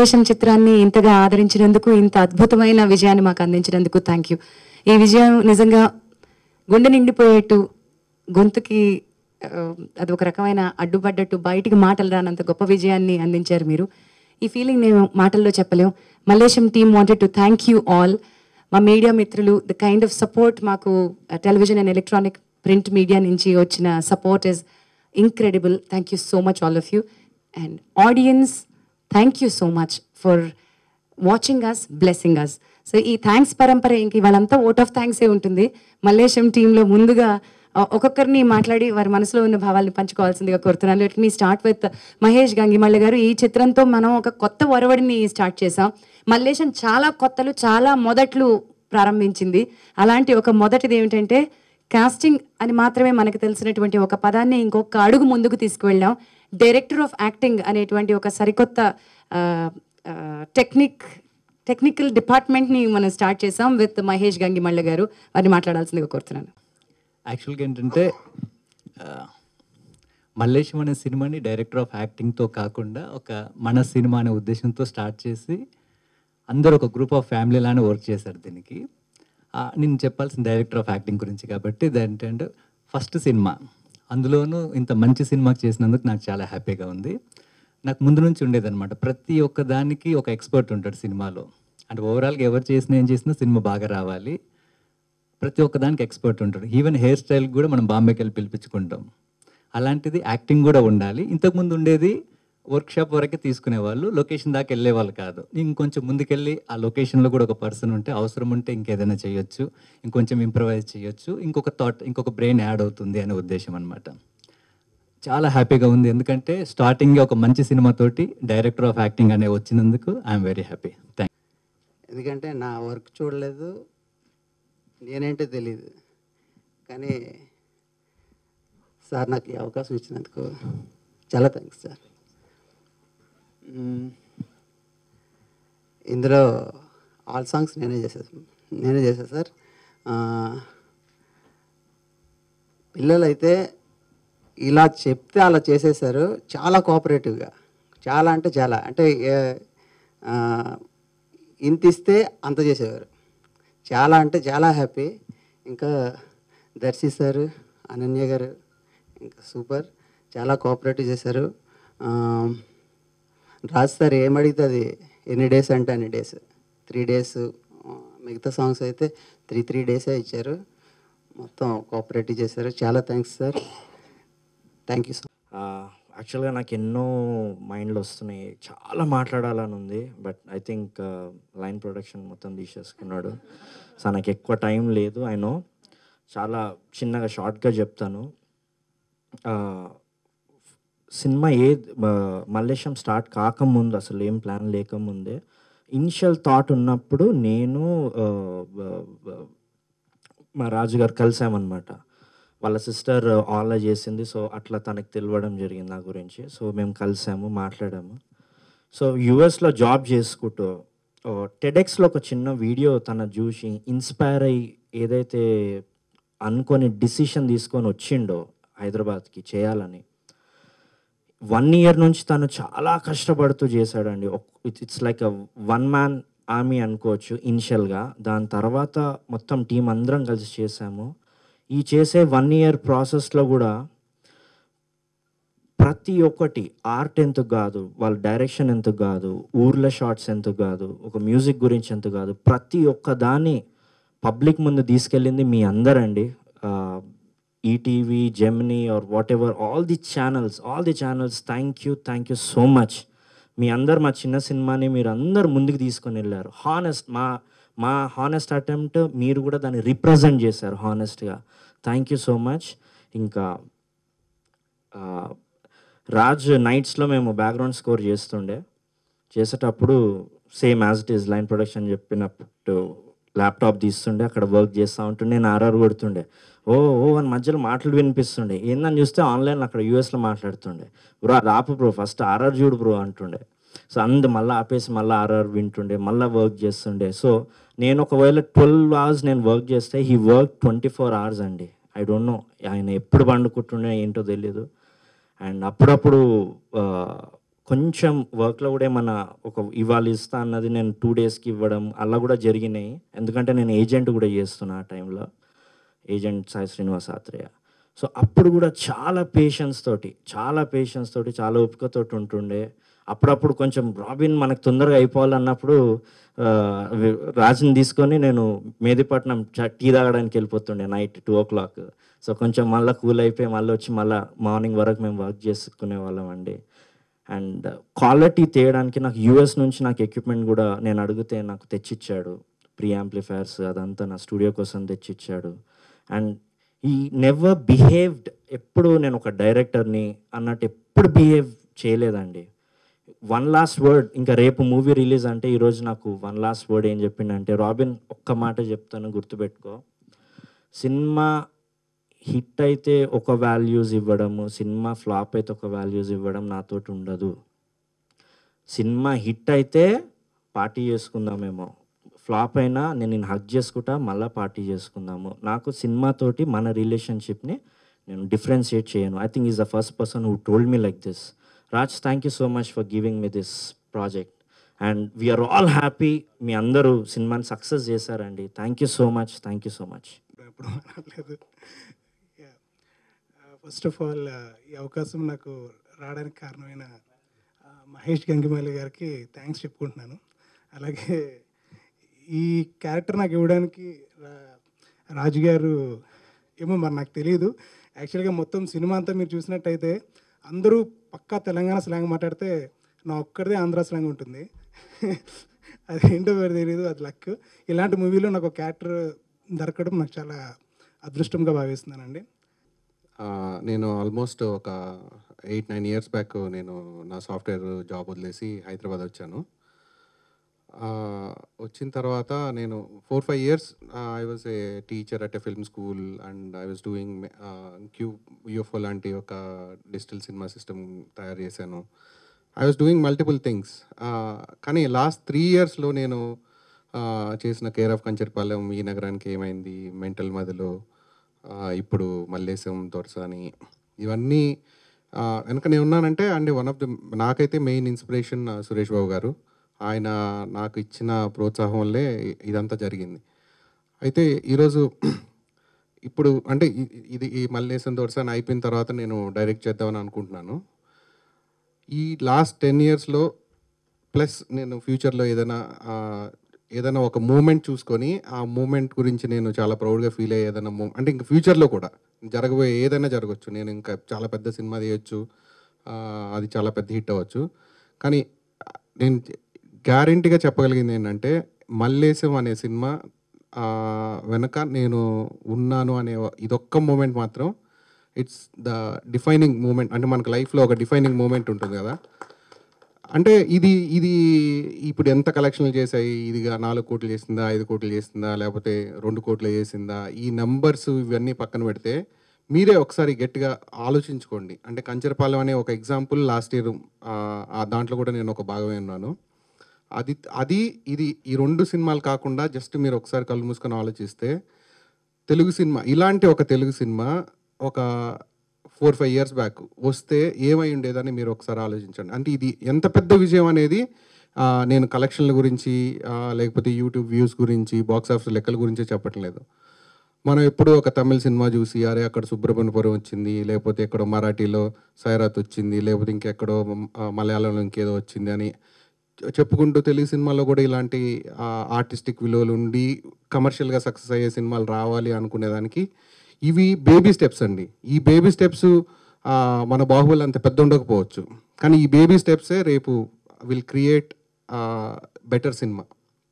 మల్లేశం చిత్రాన్ని ఇంతగా ఆదరించినందుకు ఇంత అద్భుతమైన విజయాన్ని మాకు అందించినందుకు థ్యాంక్ యూ ఈ విజయం నిజంగా గుండె నిండిపోయేట్టు గొంతుకి ఆ, అది ఒక రకమైన అడ్డుపడ్డట్టు బయటికి మాటలు రానంత గొప్ప విజయాన్ని అందించారు మీరు ఈ ఫీలింగ్ నేను మాటల్లో చెప్పలేం Mallesham team wanted to thank you all మా మీడియా మిత్రులు ద కైండ్ ఆఫ్ సపోర్ట్ మాకు television and electronic print media నుంచి వచ్చిన support is incredible thank you so much all of you and audience thank you so much for watching us blessing us so ఈ thanks పరంపర ఇంక వాళ్ళంతా vote of థ్యాంక్సే ఉంటుంది మల్లేశం టీంలో ముందుగా ఆ, ఒక్కొక్కరిని మాట్లాడి వారి మనసులో ఉన్న భావాల్ని పంచుకోవాల్సిందిగా కోరుతున్నాను let me start with Mahesh Gangimalla garu ఈ చిత్రంతో మనం ఒక కొత్త ఒరవడిని స్టార్ట్ చేసాం మల్లేశం చాలా కొత్తలు చాలా మొదట్లు ప్రారంభించింది అలాంటి ఒక మొదటిది ఏమిటంటే కాస్టింగ్ అని మాత్రమే మనకు తెలిసినటువంటి ఒక పదాన్ని ఇంకొక అడుగు ముందుకు తీసుకువెళ్ళాం డైరెక్టర్ ఆఫ్ యాక్టింగ్ అనేటువంటి ఒక సరికొత్త ఆ, ఆ, టెక్నిక్ టెక్నికల్ డిపార్ట్మెంట్ని మనం స్టార్ట్ చేసాం విత్ మహేష్ గంగిమళ్ళ గారు వారిని మాట్లాడాల్సిందిగా కోరుతున్నాను యాక్చువల్గా ఏంటంటే ఆ, మల్లేశం అనే సినిమాని డైరెక్టర్ ఆఫ్ యాక్టింగ్తో కాకుండా ఒక మన సినిమా అనే ఉద్దేశంతో స్టార్ట్ చేసి అందరూ ఒక గ్రూప్ ఆఫ్ ఫ్యామిలీ లానే వర్క్ చేశారు దీనికి ఆ, నేను చెప్పాల్సిన డైరెక్టర్ ఆఫ్ యాక్టింగ్ గురించి కాబట్టి ఏంటంటే ఫస్ట్ సినిమా అందులోనూ ఇంత మంచి సినిమా చేసినందుకు నాకు చాలా హ్యాపీగా ఉంది నాకు ముందు నుంచి ఉండేదన్నమాట ప్రతి ఒక్క దానికి ఒక ఎక్స్పర్ట్ ఉంటాడు సినిమాలో అంటే ఓవరాల్గా ఎవరు చేసినా ఏం చేసినా సినిమా బాగా రావాలి ప్రతి ఒక్క దానికి ఎక్స్పర్ట్ ఉంటాడు ఈవెన్ హెయిర్ స్టైల్ కూడా మనం బాంబేకి వెళ్ళి పిలిపించుకుంటాం అలాంటిది యాక్టింగ్ కూడా ఉండాలి ఇంతకుముందు ఉండేది వర్క్షాప్ వరకే తీసుకునేవాళ్ళు లొకేషన్ దాకా వెళ్ళేవాళ్ళు కాదు ఇంకొంచెం ముందుకెళ్ళి ఆ లొకేషన్లో కూడా ఒక పర్సన్ ఉంటే అవసరం ఉంటే ఇంకేదైనా చేయొచ్చు ఇంకొంచెం ఇంప్రవైజ్ చేయొచ్చు ఇంకొక థాట్ ఇంకొక బ్రెయిన్ యాడ్ అవుతుంది అనే ఉద్దేశం అనమాట చాలా హ్యాపీగా ఉంది ఎందుకంటే స్టార్టింగ్ ఒక మంచి సినిమాతోటి డైరెక్టర్ ఆఫ్ యాక్టింగ్ అనే వచ్చినందుకు ఐఎమ్ వెరీ హ్యాపీ థ్యాంక్ ఎందుకంటే నా వర్క్ చూడలేదు నేనేంటో తెలియదు కానీ సార్ నాకు ఈ అవకాశం ఇచ్చినందుకు చాలా థ్యాంక్స్ సార్ మ్మ్. ఇందులో ఆల్ సాంగ్స్ నేనే చేసేది నేనే చేశాను సార్ ఆ, పిల్లలైతే ఇలా చెప్తే అలా చేసేసారు చాలా కోఆపరేటివ్గా చాలా అంటే చాలా అంటే ఏ- ఆ, ఇంత ఇస్తే అంత చేసేవారు చాలా అంటే చాలా హ్యాపీ ఇంకా దర్శి సార్ అనన్య గారు ఇంకా సూపర్ చాలా కోఆపరేటివ్ చేశారు ఆ, రాజ్ సార్ ఏం అడిగితే అది ఎన్ని డేస్ అంటే అన్ని డేస్ త్రీ డేస్ మిగతా సాంగ్స్ అయితే త్రీ త్రీ డేసే ఇచ్చారు మొత్తం కోఆపరేటివ్ చేశారు చాలా thanks sir thank you so యాక్చువల్గా నాకు ఎన్నో మైండ్లో వస్తున్నాయి చాలా మాట్లాడాలని ఉంది but I think line production మొత్తం తీసేసుకున్నాడు సో నాకు ఎక్కువ టైం లేదు ఐ నో చాలా చిన్నగా షార్ట్గా చెప్తాను ఆ, సినిమా ఏ మ- మల్లేశం స్టార్ట్ కాకముందు అసలు ఏం ప్లాన్ లేకముందే ఇనిషియల్ థాట్ ఉన్నప్పుడు నేను ఆ, బ- బ- మా రాజుగారు కలిసామన్నమాట వాళ్ళ సిస్టర్ ఆన్లో చేసింది సో అట్లా తనకు తెలియడం జరిగింది నా గురించి సో మేము కలిసాము మాట్లాడాము సో యుఎస్లో జాబ్ చేసుకుంటూ టెడెక్స్లో ఒక చిన్న వీడియో తన చూసి ఇన్స్పైర్ అయ్యి ఏదైతే అనుకొని డిసిషన్ తీసుకొని వచ్చిండో హైదరాబాద్కి చేయాలని వన్ ఇయర్ నుంచి తను చాలా కష్టపడుతూ చేశాడండి it's like a one man army అనుకోవచ్చు ఇనిషియల్గా దాని తర్వాత మొత్తం టీం అందరం కలిసి చేశాము ఈ చేసే వన్ ఇయర్ ప్రాసెస్లో కూడా ప్రతి ఒక్కటి ఆర్ట్ ఎంత కాదు వాళ్ళ డైరెక్షన్ ఎంత కాదు ఊర్ల షార్ట్స్ ఎంత కాదు ఒక మ్యూజిక్ గురించి ఎంత కాదు ప్రతి ఒక్క దాన్ని పబ్లిక్ ముందు తీసుకెళ్ళింది మీ అందరండి ETV Gemini or whatever all the channels all the channels thank you thank you so much మీ అందరు మా చిన్న సినిమాని మీరు అందరు ముందుకు తీసుకొని వెళ్ళారు హానెస్ట్ మా మా హానెస్ట్ అటెంప్ట్ మీరు కూడా దాన్ని రిప్రజెంట్ చేశారు హానెస్ట్గా థ్యాంక్ యూ సో మచ్ ఇంకా ఆ, రాజ్ నైట్స్లో మేము బ్యాక్గ్రౌండ్ స్కోర్ చేస్తుండే చేసేటప్పుడు same as it is line production చెప్పినప్పుడు ల్యాప్టాప్ తీస్తుండే అక్కడ వర్క్ చేస్తూ ఉంటుండే నేను ఆర్ఆర్ కొడుతుండే ఓ ఓ అని మధ్యలో మాటలు వినిపిస్తుండే ఏందని చూస్తే ఆన్లైన్ అక్కడ యూఎస్లో మాట్లాడుతుండే బ్రో అది ఆపు బ్రో ఫస్ట్ ఆర్ఆర్ చూడు బ్రో అంటుండే సో అందు మళ్ళీ ఆపేసి మళ్ళీ ఆర్ఆర్ వింటుండే మళ్ళీ వర్క్ చేస్తుండే సో నేను ఒకవేళ ట్వెల్వ్ అవర్స్ నేను వర్క్ చేస్తే he work twenty four hours అండి ఐ డోంట్ నో ఆయన ఎప్పుడు పండుకుంటుండే ఏంటో తెలియదు అండ్ అప్పుడప్పుడు ఆ, కొంచెం వర్క్లో కూడా ఏమన్నా ఒక ఇవాళ ఇస్తా అన్నది నేను టూ డేస్కి ఇవ్వడం అలా కూడా జరిగినాయి ఎందుకంటే నేను ఏజెంట్ కూడా చేస్తున్నా ఆ టైంలో ఏజెంట్ సాయి శ్రీనివాస్ ఆత్రేయ సో అప్పుడు కూడా చాలా పేషెన్స్ తోటి చాలా పేషెన్స్ తోటి చాలా ఓపికతోటి ఉంటుండే అప్పుడప్పుడు కొంచెం రాబిన్ మనకు తొందరగా అయిపోవాలన్నప్పుడు ఆ, వి- రాజుని తీసుకొని నేను మేదిపట్నం చ- టీ తాగడానికి వెళ్ళిపోతుండే night two o'clock so కొంచెం మళ్ళీ కూల్ అయిపోయి మళ్ళీ వచ్చి మళ్ళీ మార్నింగ్ వరకు మేము వర్క్ చేసుకునే వాళ్ళం అండి అండ్ క్వాలిటీ తేయడానికి నాకు యూఎస్ నుంచి నాకు ఎక్విప్మెంట్ కూడా నేను అడిగితే నాకు తెచ్చిచ్చాడు ప్రీ యాంప్లిఫైర్స్ అదంతా నా స్టూడియో కోసం తెచ్చిచ్చాడు అండ్ ఈ నెవర్ బిహేవ్డ్ ఎప్పుడు నేను ఒక డైరెక్టర్ని అన్నట్టు ఎప్పుడు బిహేవ్ చేయలేదండి వన్ లాస్ట్ వర్డ్ ఇంకా రేపు మూవీ రిలీజ్ అంటే ఈరోజు నాకు వన్ లాస్ట్ వర్డ్ ఏం చెప్పిండంటే రాబిన్ ఒక్క మాట చెప్తాను గుర్తుపెట్టుకో సినిమా హిట్ అయితే ఒక వాల్యూస్ ఇవ్వడము సినిమా ఫ్లాప్ అయితే ఒక వాల్యూస్ ఇవ్వడం నాతోటి ఉండదు సినిమా హిట్ అయితే పార్టీ చేసుకుందామేమో ఫ్లాప్ అయినా నేను నేను హక్ చేసుకుంటా మళ్ళీ పార్టీ చేసుకుందాము నాకు సినిమాతోటి మన రిలేషన్షిప్ని నేను డిఫరెన్షియేట్ చేయను I think is the first person who told me like this Raj thank you so much for giving me this project and we're all happy మీ అందరూ సినిమాని సక్సెస్ చేశారండి thank you so much thank you so much ఎప్పుడు అనట్లేదు first of all ఈ అవకాశం నాకు రావడానికి కారణమైన ఆ, మహేష్ గంగిమాలి గారికి థ్యాంక్స్ చెప్పుకుంటున్నాను అలాగే ఈ క్యారెక్టర్ నాకు ఇవ్వడానికి రా- రాజు గారు ఏమో మరి నాకు తెలియదు యాక్చువల్గా మొత్తం సినిమా అంతా మీరు చూసినట్టయితే అందరూ పక్కా తెలంగాణ స్లాంగ్ మాట్లాడితే నా ఒక్కడిదే ఆంధ్ర స్లాంగ్ ఉంటుంది అది ఏంటో మరి తెలియదు అది లక్ ఇలాంటి మూవీలో నాకు ఒక క్యారెక్టర్ దొరకడం నాకు చాలా అదృష్టంగా భావిస్తున్నానండి ఆ, నేను ఆల్మోస్ట్ ఒక ఎయిట్ నైన్ ఇయర్స్ బ్యాక్ నేను నా సాఫ్ట్వేర్ జాబ్ వదిలేసి హైదరాబాద్ వచ్చాను ఆ, వచ్చిన తర్వాత నేను four five years I was a teacher at a film school and I was doing Q UFO లాంటి ఒక డిజిటల్ సినిమా సిస్టమ్ తయారు చేశాను I was doing multiple things కానీ లాస్ట్ త్రీ ఇయర్స్లో నేను ఆ, చేసిన కేర్ ఆఫ్ కంచర్పాలెం ఈ నగరానికి ఏమైంది మెంటల్ మదిలో ఆ, ఇప్పుడు మల్లేశం దొరసాని ఇవన్నీ ఆ, వెనక నేను ఉన్నానంటే అండ్ వన్ ఆఫ్ ది నాకైతే మెయిన్ ఇన్స్పిరేషన్ సురేష్ బాబు గారు ఆయన నాకు ఇచ్చిన ప్రోత్సాహం వల్లే ఇదంతా జరిగింది అయితే ఈరోజు ఇప్పుడు అంటే ఇ- ఇది ఈ మల్లేశం దొరసాని అయిపోయిన తర్వాత నేను డైరెక్ట్ చేద్దామని అనుకుంటున్నాను ఈ లాస్ట్ టెన్ ఇయర్స్లో ప్లస్ నేను ఫ్యూచర్లో ఏదైనా ఆ, ఏదైనా ఒక మూమెంట్ చూసుకొని ఆ మూమెంట్ గురించి నేను చాలా ప్రౌడ్గా ఫీల్ అయ్యే ఏదైనా మూ అంటే ఇంకా ఫ్యూచర్లో కూడా జరగబోయే ఏదైనా జరగవచ్చు నేను ఇంకా చాలా పెద్ద సినిమా తీయొచ్చు ఆ, అది చాలా పెద్ద హిట్ అవ్వచ్చు కానీ నేను గ్యారంటీగా చెప్పగలిగింది ఏంటంటే మల్లేశం అనే సినిమా ఆ, వెనక నేను ఉన్నాను అనే ఇదొక్క మూమెంట్ మాత్రం ఇట్స్ ద డిఫైనింగ్ మూమెంట్ అంటే మనకు లైఫ్లో ఒక డిఫైనింగ్ మూమెంట్ ఉంటుంది కదా అంటే ఇది ఇది ఇప్పుడు ఎంత కలెక్షన్లు చేశాయి ఇదిగా నాలుగు కోట్లు చేసిందా ఐదు కోట్లు చేసిందా లేకపోతే రెండు కోట్లు చేసిందా ఈ నంబర్స్ ఇవన్నీ పక్కన పెడితే మీరే ఒకసారి గట్టిగా ఆలోచించుకోండి అంటే కంచరపాలెం అనే ఒక ఎగ్జాంపుల్ లాస్ట్ ఇయర్ దాంట్లో కూడా నేను ఒక భాగమే ఉన్నాను అది అది ఇది ఈ రెండు సినిమాలు కాకుండా జస్ట్ మీరు ఒకసారి కళ్ళు మూసుకొని ఆలోచిస్తే తెలుగు సినిమా ఇలాంటి ఒక తెలుగు సినిమా ఒక ఫోర్ ఫైవ్ ఇయర్స్ బ్యాక్ వస్తే ఏమై ఉండేదని మీరు ఒకసారి ఆలోచించండి అంటే ఇది ఎంత పెద్ద విజయం అనేది ఆ, నేను కలెక్షన్ల గురించి ఆ, లేకపోతే యూట్యూబ్ వ్యూస్ గురించి బాక్స్ ఆఫీస్ లెక్కల గురించి చెప్పట్లేదు మనం ఎప్పుడూ ఒక తమిళ సినిమా చూసి అరే అక్కడ సుబ్రహ్మణ్యపురం వచ్చింది లేకపోతే ఎక్కడో మరాఠీలో సైరాత్ వచ్చింది లేకపోతే ఇంకెక్కడో ఆ, మలయాళంలో ఇంకేదో వచ్చింది అని చెప్పుకుంటూ తెలుగు సినిమాలో కూడా ఇలాంటి ఆర్టిస్టిక్ విలువలు ఉండి కమర్షియల్గా సక్సెస్ అయ్యే సినిమాలు రావాలి అనుకునేదానికి ఇవి బేబీ స్టెప్స్ అండి ఈ బేబీ స్టెప్స్ మన బాహుబలి అంత పెద్ద ఉండకపోవచ్చు కానీ ఈ బేబీ స్టెప్సే రేపు will create better cinema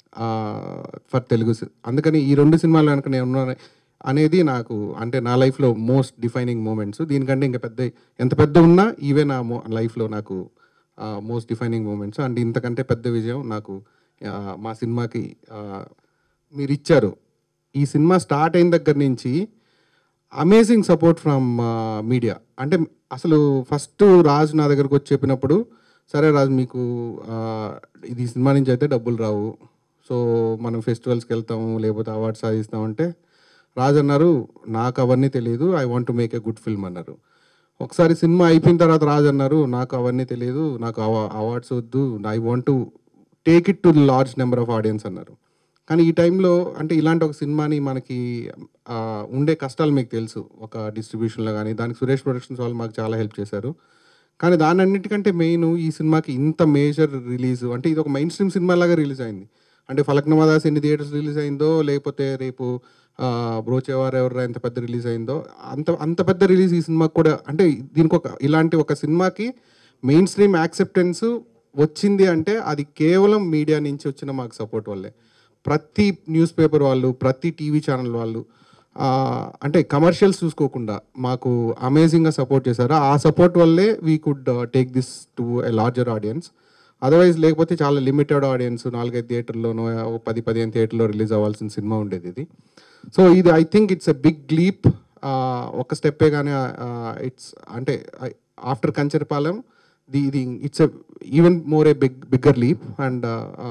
for Telugu సి- అందుకని ఈ రెండు సినిమాలు కనుక నేను ఉన్నాను అనేది నాకు అంటే నా లైఫ్లో మోస్ట్ డిఫైనింగ్ మూమెంట్స్ దీనికంటే ఇంకా పెద్ద ఎంత పెద్ద ఉన్నా ఇవే నా మో లైఫ్లో నాకు మోస్ట్ డిఫైనింగ్ మూమెంట్స్ అండ్ ఇంతకంటే పెద్ద విజయం నాకు ఆ, మా సినిమాకి ఆ, మీరు ఇచ్చారు ఈ సినిమా స్టార్ట్ అయిన దగ్గర నుంచి అమేజింగ్ సపోర్ట్ ఫ్రమ్ మీడియా అంటే అసలు ఫస్ట్ రాజు నా దగ్గరకు వచ్చి చెప్పినప్పుడు సరే రాజు మీకు ఆ, ఇది సినిమా నుంచి అయితే డబ్బులు రావు సో మనం ఫెస్టివల్స్కి వెళ్తాము లేకపోతే అవార్డ్స్ సాధిస్తామంటే రాజు అన్నారు నాకు అవన్నీ తెలియదు I want to make a good film అన్నారు ఒకసారి సినిమా అయిపోయిన తర్వాత రాజు అన్నారు నాకు అవన్నీ తెలియదు నాకు అవార్డ్స్ వద్దు I want to take it to large number of audience అన్నారు కానీ ఈ టైంలో అంటే ఇలాంటి ఒక సినిమాని మనకి ఆ, ఉండే కష్టాలు మీకు తెలుసు ఒక డిస్ట్రిబ్యూషన్లో కానీ దానికి సురేష్ ప్రొడక్షన్స్ వాళ్ళు మాకు చాలా హెల్ప్ చేశారు కానీ దాని అన్నిటికంటే మెయిన్ ఈ సినిమాకి ఇంత మేజర్ రిలీజ్ అంటే ఇది ఒక మెయిన్ స్ట్రీమ్ సినిమా లాగా రిలీజ్ అయింది అంటే ఫలక్నమాదాస్ ఎన్ని థియేటర్స్ రిలీజ్ అయిందో లేకపోతే రేపు ఆ, బ్రోచేవారు ఎవరు ఎంత పెద్ద రిలీజ్ అయిందో అంత అంత పెద్ద రిలీజ్ ఈ సినిమాకి కూడా అంటే దీనికి ఒక ఇలాంటి ఒక సినిమాకి మెయిన్ స్ట్రీమ్ యాక్సెప్టెన్స్ వచ్చింది అంటే అది కేవలం మీడియా నుంచి వచ్చిన మాకు సపోర్ట్ వల్లే ప్రతి న్యూస్ పేపర్ వాళ్ళు ప్రతి టీవీ ఛానల్ వాళ్ళు ఆ, అంటే కమర్షియల్స్ చూసుకోకుండా మాకు అమేజింగ్గా సపోర్ట్ చేశారు ఆ సపోర్ట్ వల్లే we could take this to a larger audience otherwise లేకపోతే చాలా లిమిటెడ్ ఆడియన్స్ నాలుగైదు థియేటర్లోనో ఓ పది పదిహేను థియేటర్లో రిలీజ్ అవ్వాల్సిన సినిమా ఉండేది ఇది సో ఇది I think it's a big leap ఒక స్టెప్పే కానీ ఇట్స్ అంటే ఆఫ్టర్ కంచరపాలెం ది ఇది it's a even more a big bigger leap and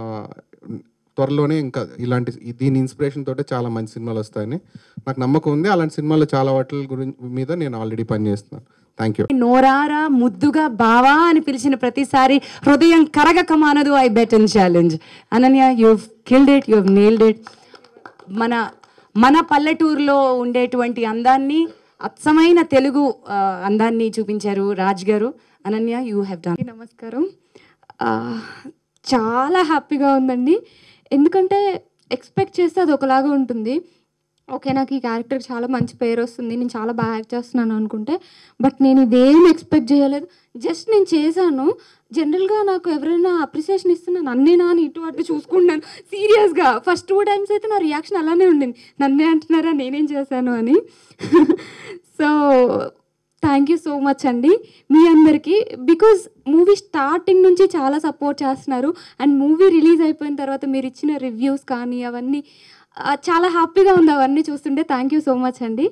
త్వరలోనే ఇంకా ఇలాంటి దీని ఇన్స్పిరేషన్ తోటే చాలా మంచి సినిమాలు వస్తాయని నాకు నమ్మకం ఉంది అలాంటి సినిమాలు చాలా వాటి గురించి మీద నేను ఆల్రెడీ పనిచేస్తున్నాను థ్యాంక్ యూ నోరారా ముద్దుగా బావా అని పిలిచిన ప్రతిసారి హృదయం కరగక మానదు I bet and challenge Ananya you killed it you nailed it మన మన పల్లెటూరులో ఉండేటువంటి అందాన్ని అచ్చమైన తెలుగు ఆ, అందాన్ని చూపించారు రాజ్ గారు అనన్య యూ హ్యావ్ డన్ అందరికీ నమస్కారం ఆ, చాలా హ్యాపీగా ఉందండి ఎందుకంటే ఎక్స్పెక్ట్ చేస్తే అది ఒకలాగా ఉంటుంది ఓకే నాకు ఈ క్యారెక్టర్ చాలా మంచి పేరు వస్తుంది నేను చాలా బాగా యాక్ట్ చేస్తున్నాను అనుకుంటే బట్ నేను ఇదేం ఎక్స్పెక్ట్ చేయలేదు జస్ట్ నేను చేశాను జనరల్గా నాకు ఎవరైనా అప్రిసియేషన్ ఇస్తున్నా నన్నేనా అని ఇటు అటు చూసుకుంటున్నాను సీరియస్గా ఫస్ట్ టూ టైమ్స్ అయితే నా రియాక్షన్ అలానే ఉండింది నన్నే అంటున్నారా నేనేం చేశాను అని so thank you so much అండి మీ అందరికీ బికాజ్ మూవీ స్టార్టింగ్ నుంచి చాలా సపోర్ట్ చేస్తున్నారు అండ్ మూవీ రిలీజ్ అయిపోయిన తర్వాత మీరు ఇచ్చిన రివ్యూస్ కానీ అవన్నీ ఆ, చాలా హ్యాపీగా ఉంది అవన్నీ చూస్తుంటే థ్యాంక్ యూ సో మచ్ అండి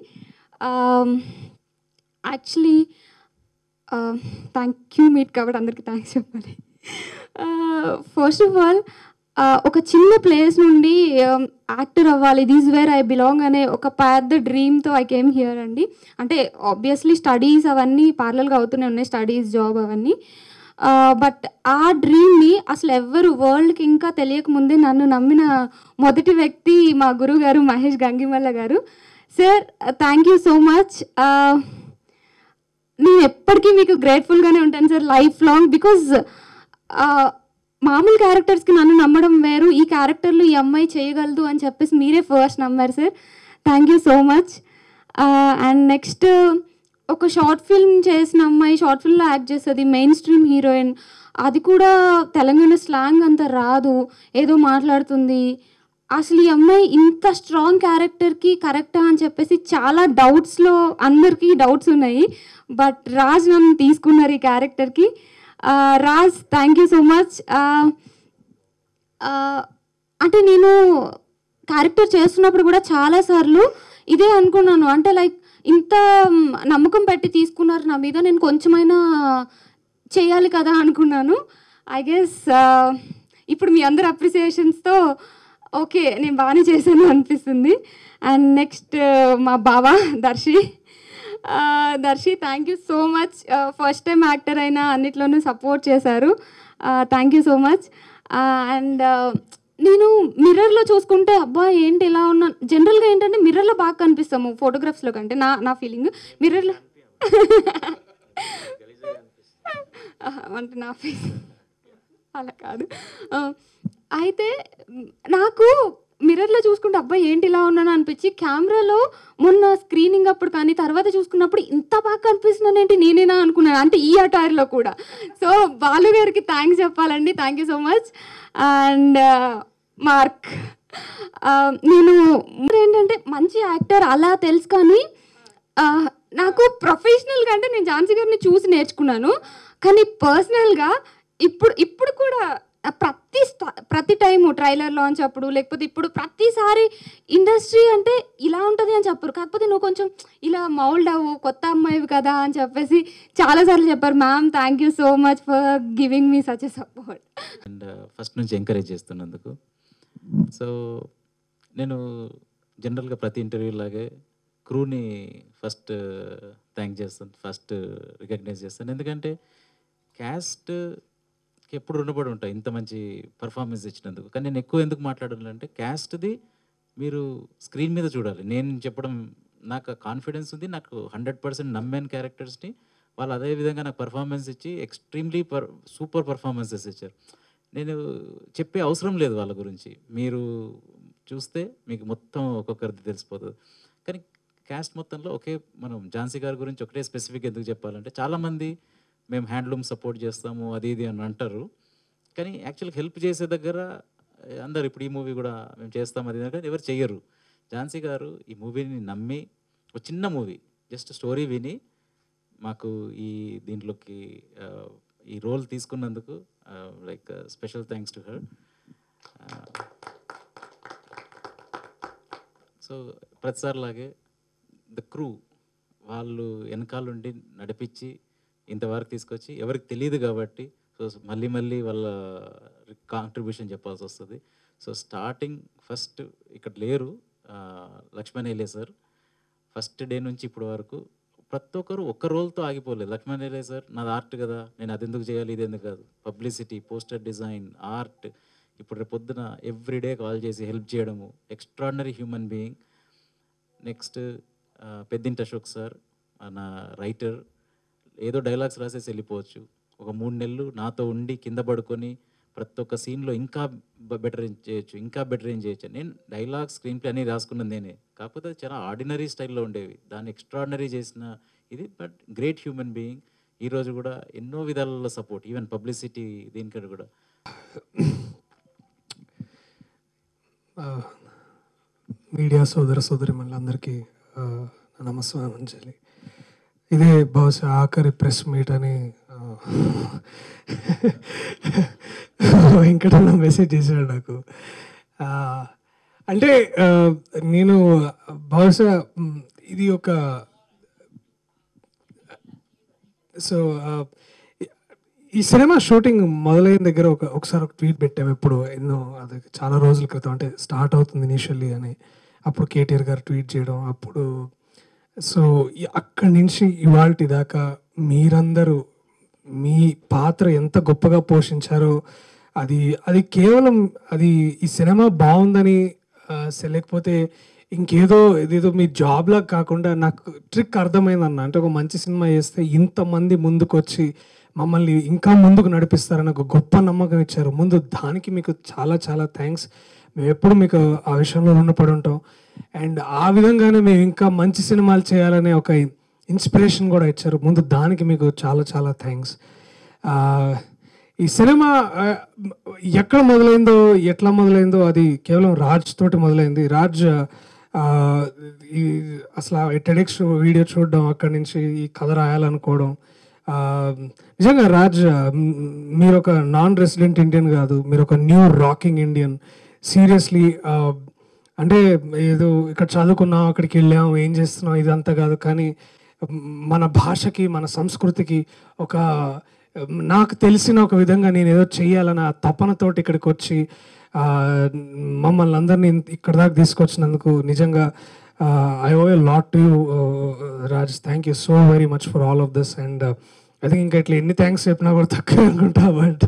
యాక్చువల్లీ థ్యాంక్ యూ మీట్ కాబట్టి అందరికీ థ్యాంక్స్ చెప్పాలి ఫస్ట్ ఆఫ్ ఆల్ ఒక చిన్న ప్లేస్ నుండి యాక్టర్ అవ్వాలి దీస్ వేర్ ఐ బిలాంగ్ అనే ఒక పెద్ద డ్రీమ్తో ఐ కేమ్ హియర్ అండి అంటే ఆబ్వియస్లీ స్టడీస్ అవన్నీ పార్లర్గా అవుతూనే ఉన్నాయి స్టడీస్ జాబ్ అవన్నీ బట్ ఆ డ్రీమ్ని అసలు ఎవ్వరు వరల్డ్కి ఇంకా తెలియకముందే నన్ను నమ్మిన మొదటి వ్యక్తి మా గురువు గారు మహేష్ గంగిమల్ల గారు sir thank you so much నేను ఎప్పటికీ మీకు గ్రేట్ఫుల్గానే ఉంటాను సార్ లైఫ్ లాంగ్ బికాజ్ మామూలు క్యారెక్టర్స్కి నన్ను నమ్మడం వేరు ఈ క్యారెక్టర్లు ఈ అమ్మాయి చేయగలదు అని చెప్పేసి మీరే ఫస్ట్ నమ్మారు sir thank you so much and next ఒక షార్ట్ ఫిల్మ్ చేసిన అమ్మాయి షార్ట్ ఫిల్మ్లో యాక్ట్ చేస్తుంది మెయిన్ స్ట్రీమ్ హీరోయిన్ అది కూడా తెలంగాణ స్లాంగ్ అంత రాదు ఏదో మాట్లాడుతుంది అసలు ఈ అమ్మాయి ఇంత స్ట్రాంగ్ క్యారెక్టర్కి కరెక్టా అని చెప్పేసి చాలా డౌట్స్లో అందరికీ డౌట్స్ ఉన్నాయి బట్ రాజ్ నన్ను తీసుకున్నారు ఈ క్యారెక్టర్కి Raj thank you so much అంటే నేను క్యారెక్టర్ చేస్తున్నప్పుడు కూడా చాలాసార్లు ఇదే అనుకున్నాను అంటే లైక్ ఇంత మ్, నమ్మకం పెట్టి తీసుకున్నారు నా మీద నేను కొంచెమైనా చేయాలి కదా అనుకున్నాను ఐ గెస్ ఇప్పుడు మీ అందరి అప్రిసియేషన్స్తో ఓకే నేను బాగానే చేశాను అనిపిస్తుంది అండ్ నెక్స్ట్ మా బావ దర్శి ఆ, Darshi thank you so much first time actor అయినా అన్నిట్లోనూ సపోర్ట్ చేశారు thank you so much and నేను మిర్రర్లో చూసుకుంటే అబ్బా ఏంటి ఇలా ఉన్నా జనరల్గా ఏంటంటే మిర్రర్లో బాగా కనిపిస్తాము ఫోటోగ్రాఫ్స్లో కంటే నా నా ఫీలింగ్ మిర్రర్లో అంటే నా ఫేస్ అలా కాదు ఆ, అయితే మ్, నాకు మిర్రర్లో చూసుకుంటే అబ్బాయి ఏంటి ఇలా ఉన్నాను అనిపించి కెమెరాలో మొన్న స్క్రీనింగ్ అప్పుడు కానీ తర్వాత చూసుకున్నప్పుడు ఇంత బాగా కనిపిస్తున్నాను ఏంటి నేనేనా అనుకున్నాను అంటే ఈ అటైర్లో కూడా సో బాలు గారికి థ్యాంక్స్ చెప్పాలండి thank you so much and Mark నేను ఏంటంటే మంచి యాక్టర్ అలా తెలుసు కానీ ఆ, నాకు ప్రొఫెషనల్ కంటే నేను ఝాన్సీ గారిని చూసి నేర్చుకున్నాను కానీ పర్సనల్గా ఇప్పుడు ఇప్పుడు కూడా ఆ ప్రతి స్ట- ప్రతి టైము ట్రైలర్ లాంచ్ అప్పుడు లేకపోతే ఇప్పుడు ప్రతిసారి ఇండస్ట్రీ అంటే ఇలా ఉంటుంది అని చెప్పరు కాకపోతే నువ్వు కొంచెం ఇలా మౌల్డ్ అవ్వు కొత్త అమ్మాయివి కదా అని చెప్పేసి చాలాసార్లు చెప్పారు ma'am thank you so much for giving me such a support and first నుంచి ఎంకరేజ్ చేస్తున్నందుకు సో నేను జనరల్గా ప్రతి ఇంటర్వ్యూ లాగే క్రూని ఫస్ట్ థ్యాంక్ చేస్తాను ఫస్ట్ రికగ్నైజ్ చేస్తాను ఎందుకంటే క్యాస్ట్ ఎప్పుడు రుణపడి ఉంటాయి ఇంత మంచి పర్ఫార్మెన్స్ ఇచ్చినందుకు కానీ నేను ఎక్కువ ఎందుకు మాట్లాడాలంటే క్యాస్ట్ది మీరు స్క్రీన్ మీద చూడాలి నేను చెప్పడం నాకు కాన్ఫిడెన్స్ ఉంది నాకు హండ్రెడ్ పర్సెంట్ నమ్మాను క్యారెక్టర్స్ని వాళ్ళు అదే విధంగా నాకు పర్ఫార్మెన్స్ ఇచ్చి ఎక్స్ట్రీమ్లీ పర్ సూపర్ పర్ఫార్మెన్సెస్ ఇచ్చారు నేను చెప్పే అవసరం లేదు వాళ్ళ గురించి మీరు చూస్తే మీకు మొత్తం ఒక్కొక్కరిది తెలిసిపోతుంది కానీ క్యాస్ట్ మొత్తంలో ఒకే మనం ఝాన్సీ గారి గురించి ఒకటే స్పెసిఫిక్ ఎందుకు చెప్పాలంటే చాలామంది మేము హ్యాండ్లూమ్ సపోర్ట్ చేస్తాము అది ఇది అని అంటారు కానీ యాక్చువల్గా హెల్ప్ చేసే దగ్గర ఏ, అందరు ఇప్పుడు ఈ మూవీ కూడా మేము చేస్తాం అది ఇది అంటే ఎవరు చెయ్యరు ఝాన్సీ గారు ఈ మూవీని నమ్మి ఒక చిన్న మూవీ జస్ట్ స్టోరీ విని మాకు ఈ దీంట్లోకి ఆ, ఈ రోల్ తీసుకున్నందుకు like special thanks to her so ప్రతిసారిలాగే ద క్రూ వాళ్ళు వెనకాలండి నడిపించి ఇంతవరకు తీసుకొచ్చి ఎవరికి తెలియదు కాబట్టి సో మళ్ళీ మళ్ళీ వాళ్ళ కాంట్రిబ్యూషన్ చెప్పాల్సి వస్తుంది సో స్టార్టింగ్ ఫస్ట్ ఇక్కడ లేరు ఆ, లక్ష్మణ్ ఏలే సార్ ఫస్ట్ డే నుంచి ఇప్పటి వరకు ప్రతి ఒక్కరు ఒక్క రోల్తో ఆగిపోలేదు లక్ష్మణ్ ఏలే సార్ నాది ఆర్ట్ కదా నేను అది ఎందుకు చేయాలి ఇది ఎందుకు కాదు పబ్లిసిటీ పోస్టర్ డిజైన్ ఆర్ట్ ఇప్పుడు రేపు పొద్దున ఎవ్రీడే కాల్ చేసి హెల్ప్ చేయడము extraordinary human being next Peddinti Ashok sir మన రైటర్ ఏదో డైలాగ్స్ రాసేసి వెళ్ళిపోవచ్చు ఒక మూడు నెలలు నాతో ఉండి కింద పడుకొని ప్రతి ఒక్క సీన్లో ఇంకా బెటర్ ఏం చేయొచ్చు ఇంకా బెటర్ ఏం చేయొచ్చు నేను డైలాగ్ స్క్రీన్ ప్లే అన్నీ రాసుకున్నది నేనే కాకపోతే అది చాలా ఆర్డినరీ స్టైల్లో ఉండేవి దాన్ని ఎక్స్ట్రాడినరీ చేసిన ఇది బట్ గ్రేట్ హ్యూమన్ బీయింగ్ ఈరోజు కూడా ఎన్నో విధాలలో సపోర్ట్ ఈవెన్ పబ్లిసిటీ దీనికంటే కూడా మీడియా సోదర సోదరి అందరికీ నమస్కారం అంజలి ఇదే బహుశా ఆఖరి ప్రెస్ మీట్ అని ఆ, వెంకటన్న మెసేజ్ చేశాడు నాకు ఆ, అంటే ఆ, నేను బహుశా మ్, ఇది ఒక సో ఈ సినిమా షూటింగ్ మొదలైన దగ్గర ఒక ఒకసారి ఒక ట్వీట్ పెట్టాము ఎప్పుడు ఎన్నో అది చాలా రోజుల క్రితం అంటే స్టార్ట్ అవుతుంది ఇనిషియల్లీ అని అప్పుడు కేటీఆర్ గారు ట్వీట్ చేయడం అప్పుడు సో ఈ- అక్కడి నుంచి ఇవాళ దాకా మీరందరూ మీ పాత్ర ఎంత గొప్పగా పోషించారో అది అది కేవలం అది ఈ సినిమా బాగుందని ఆ, సే- లేకపోతే ఇంకేదో ఇదేదో మీ జాబ్లా కాకుండా నాకు ట్రిక్ అర్థమైందన్న అంటే ఒక మంచి సినిమా చేస్తే ఇంతమంది ముందుకు వచ్చి మమ్మల్ని ఇంకా ముందుకు నడిపిస్తారని ఒక గొప్ప నమ్మకం ఇచ్చారు ముందు దానికి మీకు చాలా చాలా థ్యాంక్స్ మేము ఎప్పుడు మీకు ఆ విషయంలో రుణపడి ఉంటాం అండ్ ఆ విధంగానే మేము ఇంకా మంచి సినిమాలు చేయాలనే ఒక ఇన్స్పిరేషన్ కూడా ఇచ్చారు ముందు దానికి మీకు చాలా చాలా థ్యాంక్స్ ఈ సినిమా ఆ, ఎక్కడ మొదలైందో ఎట్లా మొదలైందో అది కేవలం రాజ్ తోటి మొదలైంది రాజ్ ఆ, ఈ అసలు టెడెక్స్ వీడియో చూడడం అక్కడి నుంచి ఈ కథ రాయాలనుకోవడం ఆ, నిజంగా రాజ్ మ్, మీరు ఒక నాన్ రెసిడెంట్ ఇండియన్ కాదు మీరు ఒక న్యూ రాకింగ్ ఇండియన్ సీరియస్లీ అంటే ఏదో ఇక్కడ చదువుకున్నాం అక్కడికి వెళ్ళాం ఏం చేస్తున్నాం ఇదంతా కాదు కానీ మ్, మన భాషకి మన సంస్కృతికి ఒక మ్, నాకు తెలిసిన ఒక విధంగా నేను ఏదో చెయ్యాలని ఆ తపనతోటి ఇక్కడికి వచ్చి ఆ, మమ్మల్ని అందరినీ ఇంత- ఇక్కడ దాకా తీసుకొచ్చినందుకు నిజంగా I owe lot to Raj thank you so very much for all of this and I think ఇంకా ఇట్లా ఎన్ని థ్యాంక్స్ చెప్పినా కూడా తక్కువ అనుకుంటా but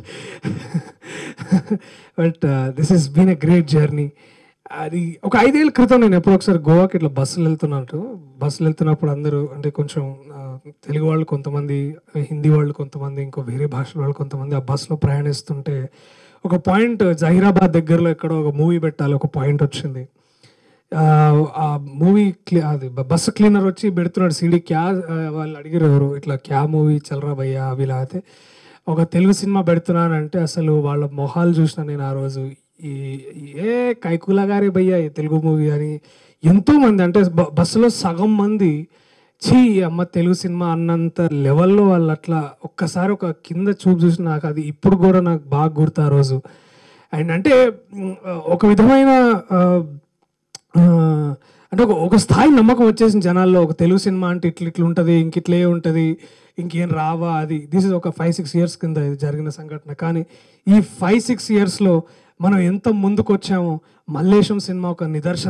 but this is been a great journey అది ఒక ఐదేళ్ల క్రితం నేను ఎప్పుడో ఒకసారి గోవాకి ఇట్లా బస్సులు వెళ్తున్నట్టు బస్సులు వెళ్తున్నప్పుడు అందరూ అంటే కొంచెం ఆ, తెలుగు వాళ్ళు కొంతమంది హిందీ వాళ్ళు కొంతమంది ఇంకో వేరే భాషల వాళ్ళు కొంతమంది ఆ బస్సులో ప్రయాణిస్తుంటే ఒక పాయింట్ జహీరాబాద్ దగ్గరలో ఎక్కడో ఒక మూవీ పెట్టాలి ఒక పాయింట్ వచ్చింది ఆ, ఆ మూవీ క్లీ అది బ- బస్సు క్లీనర్ వచ్చి పెడుతున్నాడు సీడీ క్యా ఆ, వాళ్ళు అడిగారు ఎవరు ఇట్లా క్యా మూవీ చల్రా భయ్యా అవి ఇలా అయితే ఒక తెలుగు సినిమా పెడుతున్నానంటే అసలు వాళ్ళ మొహాలు చూసిన నేను ఆ రోజు ఈ ఏ కైకులా గారే భయ్యా ఈ తెలుగు మూవీ అని ఎంతో మంది అంటే బ- బస్సులో సగం మంది చీ అమ్మ తెలుగు సినిమా అన్నంత లెవెల్లో వాళ్ళు అట్లా ఒక్కసారి ఒక కింద చూపు చూసి నాకు అది ఇప్పుడు కూడా నాకు బాగా గుర్తు ఆ రోజు అండ్ అంటే మ్, ఒక విధమైన ఆ, ఆ, అంటే ఒక ఒక స్థాయి నమ్మకం వచ్చేసింది జనాల్లో ఒక తెలుగు సినిమా అంటే ఇట్లా ఇట్లా ఉంటుంది ఇంక ఇట్లే ఉంటుంది ఇంకేం రావా అది దిస్ ఇస్ ఒక ఫైవ్ సిక్స్ ఇయర్స్ కింద ఇది జరిగిన సంఘటన కానీ ఈ ఫైవ్ సిక్స్ ఇయర్స్లో మనం ఎంత ముందుకు వచ్చామో మల్లేశం సినిమా ఒక నిదర్శన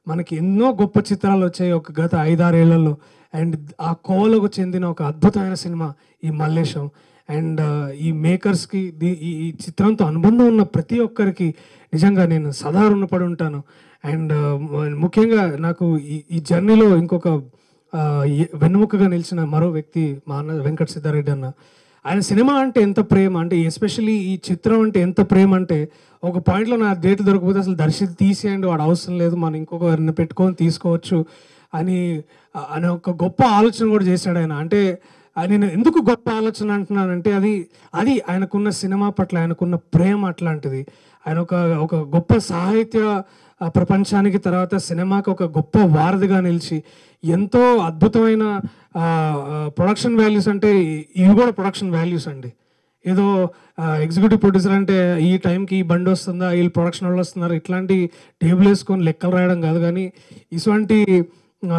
మనకి ఎన్నో గొప్ప చిత్రాలు వచ్చాయి ఒక గత ఐదారేళ్లలో అండ్ ఆ కోవలకు చెందిన ఒక అద్భుతమైన సినిమా ఈ మల్లేశం అండ్ ఈ మేకర్స్కి దీ- ఈ ఈ చిత్రంతో అనుబంధం ఉన్న ప్రతి ఒక్కరికి నిజంగా నేను సదా రుణపడి ఉంటాను అండ్ ముఖ్యంగా నాకు ఈ ఈ జర్నీలో ఇంకొక ఆ, ఎ- వెన్నెముకగా నిలిచిన మరో వ్యక్తి మా అన్న వెంకట సిద్ధారెడ్డి అన్న ఆయన సినిమా అంటే ఎంత ప్రేమ అంటే ఎస్పెషల్లీ ఈ చిత్రం అంటే ఎంత ప్రేమ అంటే ఒక పాయింట్లో నా డేట్ దొరకకపోతే అసలు దర్శనం తీసేయండి వాడు అవసరం లేదు మనం ఇంకొకరిని పెట్టుకొని తీసుకోవచ్చు అని అనే ఒక గొప్ప ఆలోచన కూడా చేశాడు ఆయన అంటే ఆ నేను ఎందుకు గొప్ప ఆలోచన అంటున్నానంటే అది అది ఆయనకున్న సినిమా పట్ల ఆయనకున్న ప్రేమ అట్లాంటిది ఆయన ఒక ఒక గొప్ప సాహిత్య ఆ, ప్రపంచానికి తర్వాత సినిమాకి ఒక గొప్ప వారధిగా నిలిచి ఎంతో అద్భుతమైన ప్రొడక్షన్ వాల్యూస్ అంటే ఇవి కూడా ప్రొడక్షన్ వాల్యూస్ అండి ఏదో ఎగ్జిక్యూటివ్ ప్రొడ్యూసర్ అంటే ఈ టైంకి ఈ బండి వస్తుందా వీళ్ళు ప్రొడక్షన్ వాళ్ళు వస్తున్నారు ఇట్లాంటి టేబుల్ వేసుకొని లెక్కలు రాయడం కాదు కానీ ఇటువంటి ఆ,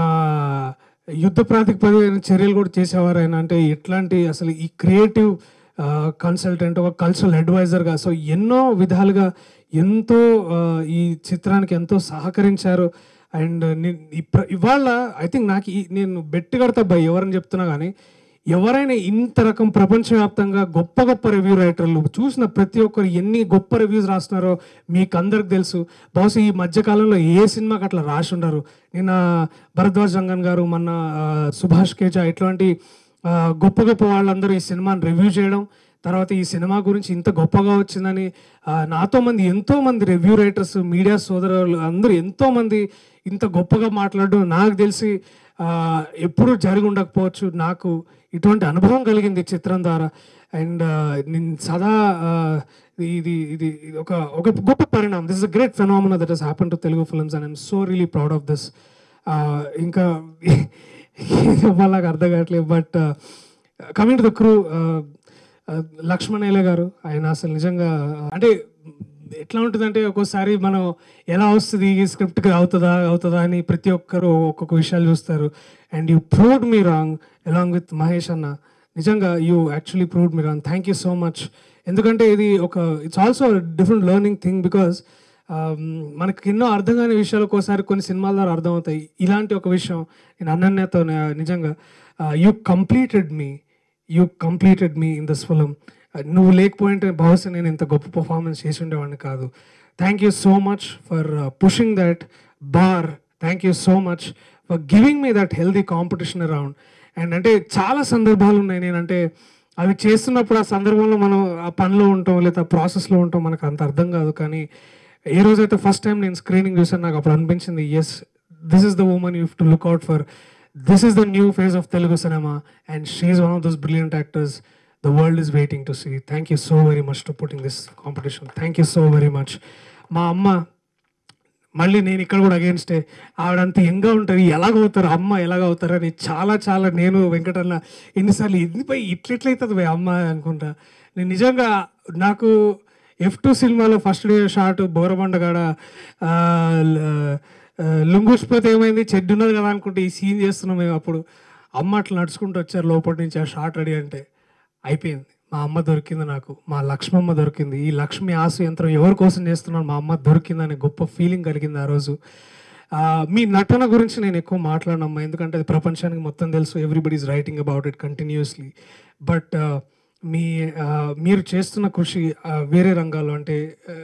యుద్ధ ప్రాతిపదికన చర్యలు కూడా చేసేవారు ఆయన అంటే ఎట్లాంటి అసలు ఈ క్రియేటివ్ కన్సల్టెంట్ ఒక కల్చరల్ అడ్వైజర్గా సో ఎన్నో విధాలుగా ఎంతో ఆ, ఈ చిత్రానికి ఎంతో సహకరించారు అండ్ ఇవాళ ఐ థింక్ నాకు ఈ- నేను బెట్టి కడతా బై ఎవరని చెప్తున్నా కానీ ఎవరైనా ఇంత రకం ప్రపంచవ్యాప్తంగా గొప్ప గొప్ప రివ్యూ రైటర్లు చూసిన ప్రతి ఒక్కరు ఎన్ని గొప్ప రివ్యూస్ రాస్తున్నారో మీకు అందరికి తెలుసు బహుశా ఈ మధ్యకాలంలో ఏ సినిమాకి అట్లా రాసి ఉండరు నిన్న భరద్వాజ్ రంగన్ గారు మొన్న ఆ, సుభాష్ కేజా ఇట్లాంటి ఆ, గొప్ప గొప్ప వాళ్ళందరూ ఈ సినిమాని రివ్యూ చేయడం తర్వాత ఈ సినిమా గురించి ఇంత గొప్పగా వచ్చిందని ఆ, నాతో మంది ఎంతో మంది రివ్యూ రైటర్స్ మీడియా సోదరులు అందరూ ఎంతో మంది ఇంత గొప్పగా మాట్లాడడం నాకు తెలిసి ఆ, ఎప్పుడూ జరిగి ఉండకపోవచ్చు నాకు ఇటువంటి అనుభవం కలిగింది ఈ చిత్రం ద్వారా అండ్ నేను సదా ఆ, ఇది ఇది ఇది ఒక ఒక గొప్ప పరిణామం this is a great phenomena that has happened to Telugu films and I'm so really proud of this ఇంకా వాళ్ళకి అర్థం కావట్లేదు but coming to the crew Lakshman Ele గారు ఆయన అసలు నిజంగా uh, అంటే ఎట్లా ఉంటుందంటే ఒక్కోసారి మనం ఎలా వస్తుంది ఈ స్క్రిప్ట్కి అవుతుందా అవుతుందా అని ప్రతి ఒక్కరు ఒక్కొక్క విషయాలు చూస్తారు and you proved me wrong along with Mahesh అన్న నిజంగా you actually proved me wrong thank you so much ఎందుకంటే ఇది ఒక it's also different learning thing because మనకి ఎన్నో అర్థం కాని విషయాలు ఒక్కోసారి కొన్ని సినిమాల ద్వారా అర్థమవుతాయి ఇలాంటి ఒక విషయం నేను అనన్యతో నిజంగా you completed me you completed me in this film నువ్వు లేకపోయింటే బహుశా నేను ఇంత గొప్ప పర్ఫార్మెన్స్ చేసి ఉండేవాడిని కాదు thank you so much for pushing that bar thank you so much for giving me that healthy competition around and అంటే చాలా సందర్భాలు ఉన్నాయి నేనంటే అవి చేస్తున్నప్పుడు ఆ సందర్భంలో మనం ఆ పనిలో ఉంటాం లేదా ప్రాసెస్లో ఉంటాం మనకు అంత అర్థం కాదు కానీ ఏ రోజైతే ఫస్ట్ టైం నేను స్క్రీనింగ్ చూసాను నాకు అప్పుడు అనిపించింది yes this is the woman you to look out for this is the new phase of Telugu cinema and she one of those brilliant actors the world is waiting to see thank you so very much to putting this competition thank you so very much మా అమ్మ మళ్ళీ నేను ఇక్కడ కూడా అగేన్స్టే ఆవిడంత ఎంగా ఉంటుంది ఎలాగవుతారు అమ్మ ఎలాగవుతారు అని చాలా చాలా నేను వెంకటన్న ఎన్నిసార్లు ఎందుపై ఇట్లెట్లయితుంది భయ్ అమ్మ అనుకుంటా నేను నిజంగా నాకు ఎఫ్ టూ సినిమాలో ఫస్ట్ డే షాట్ బోరబండగాడ ఆ, ల- ఆ, లుంగుష్పోతే ఏమైంది చెడ్డు ఉన్నది కదా అనుకుంటే ఈ సీన్ చేస్తున్నాం మేము అప్పుడు అమ్మ అట్లా నడుచుకుంటూ వచ్చారు లోపల నుంచి ఆ షాట్ రెడీ అంటే అయిపోయింది మా అమ్మ దొరికింది నాకు మా లక్ష్మమ్మ దొరికింది ఈ లక్ష్మి ఆసు యంత్రం ఎవరి కోసం చేస్తున్నాను మా అమ్మ దొరికిందనే గొప్ప ఫీలింగ్ కలిగింది ఆ రోజు ఆ, మీ నటన గురించి నేను ఎక్కువ మాట్లాడనమ్మా ఎందుకంటే అది ప్రపంచానికి మొత్తం తెలుసు everybody is writing about it continuously but మీ ఆ, మీరు చేస్తున్న కృషి ఆ, వేరే రంగాల్లో అంటే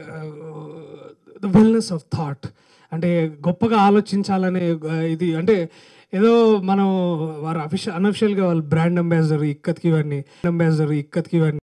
ద వెల్నెస్ ఆఫ్ థాట్ అంటే గొప్పగా ఆలోచించాలనే ఆ, ఇది అంటే ఏదో మనం వారు అఫిషియల్ అన్అఫిషియల్గా వాళ్ళు బ్రాండ్ అంబాసిడర్ ఇక్కత్కి ఇవన్నీ అంబాసిడర్ ఇక్కత్కి ఇవన్నీ